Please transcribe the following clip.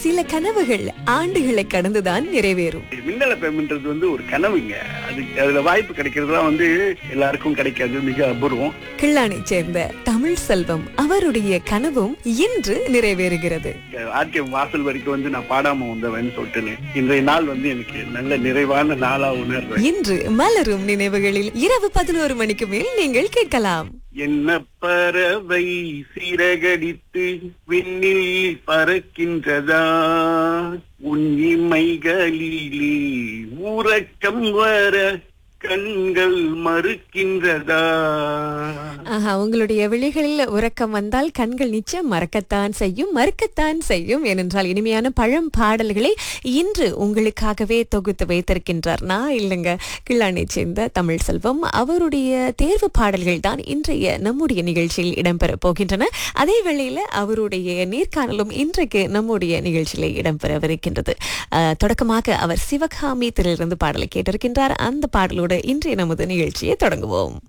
சில கனவுகள் ஆண்டுகளை கடந்துதான் நிறைவேறும் மின்னல பேமெண்ட்றது வந்து ஒரு கனவுங்க அது அதுல வாய்ப்பு கிடைக்கிறதுலாம் வந்து எல்லாருக்கும் கிடைக்காது மிக அபூர்வம் கிள்ளானை சேர்ந்த தமிழ் செல்வம் அவருடைய கனவும் இன்று நிறைவேறுகிறது ஆர்டிஎம் வாசல் வரைக்கும் வந்து நான் பாடாம வந்தவன் சொல்லிட்டுன்னு இன்றைய நாள் வந்து எனக்கு நல்ல நிறைவான நாளா உணர்றேன் இன்று மலரும் நினைவுகளில் இரவு பதினோரு மணிக்கு மேல் நீங்கள் கேட்கலாம் என்ன பறவை சிறகடித்து விண்ணில் பறக்கின்றதா உன் இமைகளிலே உறக்கம் வர கண்கள் மறுக்கின்றதா ஆஹா உங்களுடைய விழிகளில் உறக்கம் வந்தால் கண்கள் நிச்சயம் மறக்கத்தான் செய்யும் மறுக்கத்தான் செய்யும் ஏனென்றால் இனிமையான பழம் பாடல்களை இன்று உங்களுக்காகவே தொகுத்து வைத்திருக்கின்றார் நான் இல்லைங்க கிள்ளானை சேர்ந்த தமிழ் செல்வம் அவருடைய தேர்வு பாடல்கள் தான் இன்றைய நம்முடைய நிகழ்ச்சியில் இடம்பெற போகின்றன அதே வேளையில அவருடைய நேர்காணலும் இன்றைக்கு நம்முடைய நிகழ்ச்சியில் இடம்பெறவிருக்கின்றது அஹ், தொடக்கமாக அவர் சிவகாமி திரையிலிருந்து பாடலை கேட்டிருக்கின்றார் அந்த பாடலோடு இன்றைய நமது நிகழ்ச்சியை தொடங்குவோம்